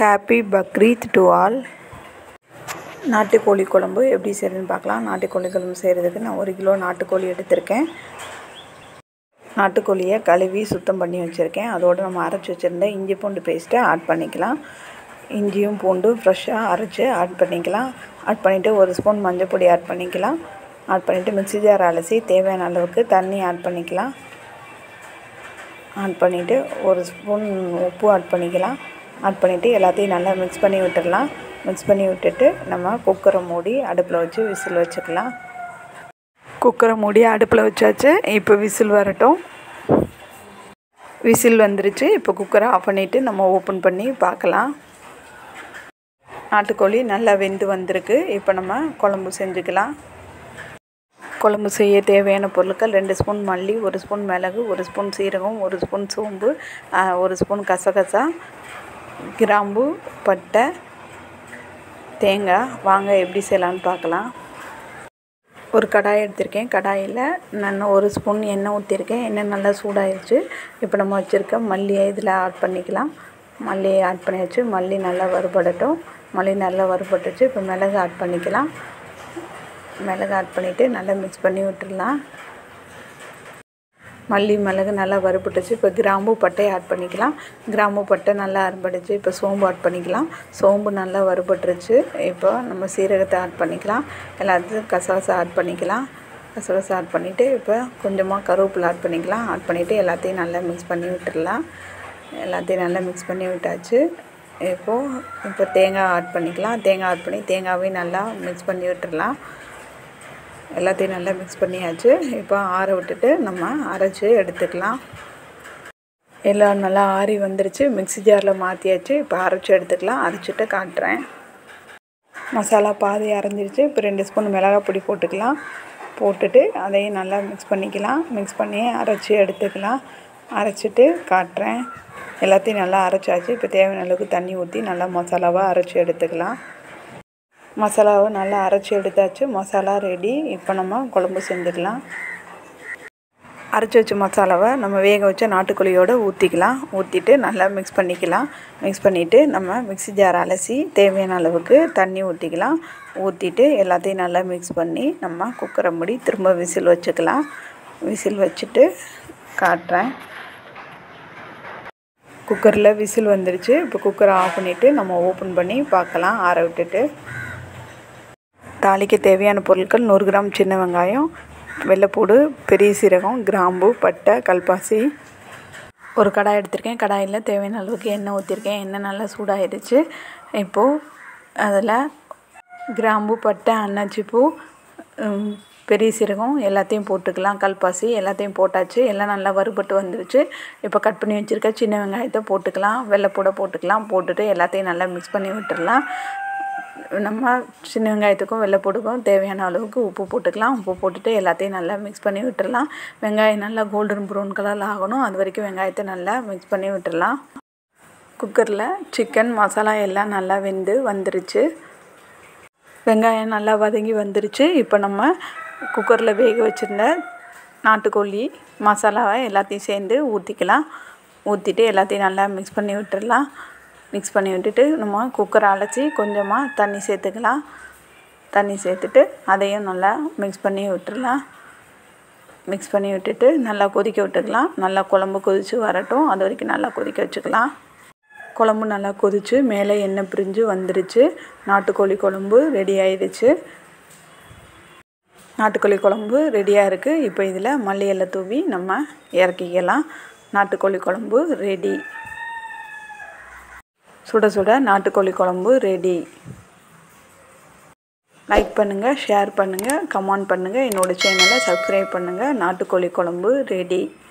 happy Bakrid to all நாட்டுக்கோழி குழம்பு எப்படி செய்கிறதுன்னு பார்க்கலாம் நாட்டுக்கோழி குழம்பு செய்கிறதுக்கு நான் ஒரு கிலோ நாட்டுக்கோழி எடுத்திருக்கேன் நாட்டுக்கோழியை கழுவி சுத்தம் பண்ணி வச்சுருக்கேன் அதோடு நம்ம அரைச்சி வச்சுருந்த இஞ்சி பூண்டு பேஸ்ட்டை ஆட் பண்ணிக்கலாம் இஞ்சியும் பூண்டும் ஃப்ரெஷ்ஷாக அரைச்சி ஆட் பண்ணிக்கலாம் ஆட் பண்ணிவிட்டு ஒரு ஸ்பூன் மஞ்சள் பொடி ஆட் பண்ணிக்கலாம் ஆட் பண்ணிவிட்டு மிக்ஸி ஜார் அலசி தேவையான அளவுக்கு தண்ணி ஆட் பண்ணிக்கலாம் ஆட் பண்ணிவிட்டு ஒரு ஸ்பூன் உப்பு ஆட் பண்ணிக்கலாம் ஆட் பண்ணிவிட்டு எல்லாத்தையும் நல்லா மிக்ஸ் பண்ணி விட்டுடலாம் மிக்ஸ் பண்ணி விட்டுட்டு நம்ம குக்கரை மூடி அடுப்பில் வச்சு விசில் வச்சுக்கலாம் குக்கரை மூடி அடுப்பில் வச்சாச்சு இப்போ விசில் வரட்டும் விசில் வந்துருச்சு இப்போ குக்கரை ஆஃப் பண்ணிவிட்டு நம்ம ஓப்பன் பண்ணி பார்க்கலாம் நாட்டுக்கோழி நல்லா வெந்து வந்திருக்கு இப்போ நம்ம குழம்பு செஞ்சுக்கலாம் குழம்பு செய்ய தேவையான பொருட்கள் ரெண்டு ஸ்பூன் மல்லி ஒரு ஸ்பூன் மிளகு ஒரு ஸ்பூன் சீரகம் ஒரு ஸ்பூன் சோம்பு ஒரு ஸ்பூன் கசகசா கிராம்பு பட்டை தேங்காய் வாங்க எப்படி செய்யலான்னு பார்க்கலாம் ஒரு கடாய் எடுத்திருக்கேன் கடாயில் நான் ஒரு ஸ்பூன் எண்ணெய் ஊற்றிருக்கேன் எண்ணெய் நல்லா சூடாயிருச்சு இப்போ நம்ம வச்சுருக்க மல்லியை இதில் ஆட் பண்ணிக்கலாம் மல்லியை ஆட் பண்ணியாச்சு மல்லி நல்லா வறுபடட்டும் மல்லி நல்லா வறுபட்டுச்சு இப்போ மிளகு ஆட் பண்ணிக்கலாம் மிளகு ஆட் பண்ணிவிட்டு நல்லா மிக்ஸ் பண்ணி விட்டுடலாம் மல்லி மிளகு நல்லா வறுபட்டுச்சு இப்போ கிராம்பு பட்டையை ஆட் பண்ணிக்கலாம் கிராம்பு பட்டை நல்லா அறுபடுச்சு இப்போ சோம்பு ஆட் பண்ணிக்கலாம் சோம்பு நல்லா வறுபட்டுருச்சு இப்போ நம்ம சீரகத்தை ஆட் பண்ணிக்கலாம் எல்லாத்தையும் கசகசா ஆட் பண்ணிக்கலாம் கசகசா ஆட் பண்ணிவிட்டு இப்போ கொஞ்சமாக கருவேப்பிலை ஆட் பண்ணிக்கலாம் ஆட் பண்ணிவிட்டு எல்லாத்தையும் நல்லா மிக்ஸ் பண்ணி விட்டுடலாம் எல்லாத்தையும் நல்லா மிக்ஸ் பண்ணி விட்டாச்சு இப்போது இப்போ தேங்காய் ஆட் பண்ணிக்கலாம் தேங்காய் ஆட் பண்ணி தேங்காவையும் நல்லா மிக்ஸ் பண்ணி விட்டுடலாம் எல்லாத்தையும் நல்லா மிக்ஸ் பண்ணியாச்சு இப்போ ஆற விட்டுட்டு நம்ம அரைச்சி எடுத்துக்கலாம் எல்லாம் நல்லா ஆறி வந்துருச்சு மிக்ஸி ஜாரில் மாற்றியாச்சு இப்போ அரைச்சி எடுத்துக்கலாம் அரைச்சிட்டு காட்டுறேன் மசாலா பாதி அரைஞ்சிருச்சு இப்போ ரெண்டு ஸ்பூன் மிளகாய் பொடி போட்டுக்கலாம் போட்டுட்டு அதையும் நல்லா மிக்ஸ் பண்ணிக்கலாம் மிக்ஸ் பண்ணி அரைச்சி எடுத்துக்கலாம் அரைச்சிட்டு காட்டுறேன் எல்லாத்தையும் நல்லா அரைச்சாச்சு இப்போ தேவையான அளவுக்கு தண்ணி ஊற்றி நல்லா மசாலாவாக அரைச்சி எடுத்துக்கலாம் மசாலாவை நல்லா அரைச்சி எடுத்தாச்சு மசாலா ரெடி இப்போ நம்ம குழம்பு செஞ்சிடலாம் அரைச்சி வச்ச மசாலாவை நம்ம வேக வச்ச நாட்டுக்கோழியோடு ஊற்றிக்கலாம் ஊற்றிட்டு நல்லா மிக்ஸ் பண்ணிக்கலாம் மிக்ஸ் பண்ணிவிட்டு நம்ம மிக்ஸி ஜார் அலசி தேவையான அளவுக்கு தண்ணி ஊற்றிக்கலாம் ஊற்றிட்டு எல்லாத்தையும் நல்லா மிக்ஸ் பண்ணி நம்ம குக்கரை மூடி திரும்ப விசில் வச்சுக்கலாம் விசில் வச்சுட்டு காட்டுறேன் குக்கரில் விசில் வந்துருச்சு இப்போ குக்கரை ஆஃப் பண்ணிவிட்டு நம்ம ஓப்பன் பண்ணி பார்க்கலாம் ஆற விட்டுட்டு தாளிக்க தேவையான பொருட்கள் நூறு கிராம் சின்ன வெங்காயம் வெள்ளைப்பூடு பெரிய சீரகம் கிராம்பு பட்டை கல்பாசி ஒரு கடாய் எடுத்திருக்கேன் கடாயில் தேவையான அளவுக்கு எண்ணெய் ஊற்றிருக்கேன் எண்ணெய் நல்லா சூடாகிடுச்சு இப்போது அதில் கிராம்பு பட்டை அன்னாச்சிப்பூ பெரிய சீரகம் எல்லாத்தையும் போட்டுக்கலாம் கல்பாசி எல்லாத்தையும் போட்டாச்சு எல்லாம் நல்லா வறுபட்டு வந்துருச்சு இப்போ கட் பண்ணி வச்சுருக்க சின்ன வெங்காயத்தை போட்டுக்கலாம் வெள்ளைப்பூடை போட்டுக்கலாம் போட்டுட்டு எல்லாத்தையும் நல்லா மிக்ஸ் பண்ணி விட்டுடலாம் நம்ம சின்ன வெங்காயத்துக்கும் வெள்ளைப்பூடுக்கும் தேவையான அளவுக்கு உப்பு போட்டுக்கலாம் உப்பு போட்டுட்டு எல்லாத்தையும் நல்லா மிக்ஸ் பண்ணி விட்டுடலாம் வெங்காயம் நல்லா கோல்டன் ப்ரௌன் கலரில் ஆகணும் அது வரைக்கும் வெங்காயத்தை நல்லா மிக்ஸ் பண்ணி விட்டுடலாம் குக்கரில் சிக்கன் மசாலா எல்லாம் நல்லா வெந்து வந்துருச்சு வெங்காயம் நல்லா வதங்கி வந்துருச்சு இப்போ நம்ம குக்கரில் வேக வச்சுருந்த நாட்டுக்கோழி மசாலாவை எல்லாத்தையும் சேர்ந்து ஊற்றிக்கலாம் ஊற்றிட்டு எல்லாத்தையும் நல்லா மிக்ஸ் பண்ணி விட்டுடலாம் மிக்ஸ் பண்ணி விட்டுட்டு நம்ம குக்கரை அலசி கொஞ்சமாக தண்ணி சேர்த்துக்கலாம் தண்ணி சேர்த்துட்டு அதையும் நல்லா மிக்ஸ் பண்ணி விட்டுடலாம் மிக்ஸ் பண்ணி விட்டுட்டு நல்லா கொதிக்க விட்டுக்கலாம் நல்லா குழம்பு கொதித்து வரட்டும் அது வரைக்கும் நல்லா கொதிக்க வச்சுக்கலாம் குழம்பு நல்லா கொதித்து மேலே எண்ணெய் பிரிஞ்சு வந்துருச்சு நாட்டுக்கோழி குழம்பு ரெடி ஆயிடுச்சு நாட்டுக்கோழி குழம்பு ரெடியாக இருக்குது இப்போ இதில் மல்லி இலை தூவி நம்ம இறக்கிக்கலாம் நாட்டுக்கோழி குழம்பு ரெடி சுட சுட நாட்டுக்கோழி குழம்பு ரெடி லைக் பண்ணுங்கள் ஷேர் பண்ணுங்கள் கமெண்ட் பண்ணுங்கள் என்னோடய சேனலை சப்ஸ்கிரைப் பண்ணுங்கள் நாட்டுக்கோழி குழம்பு ரெடி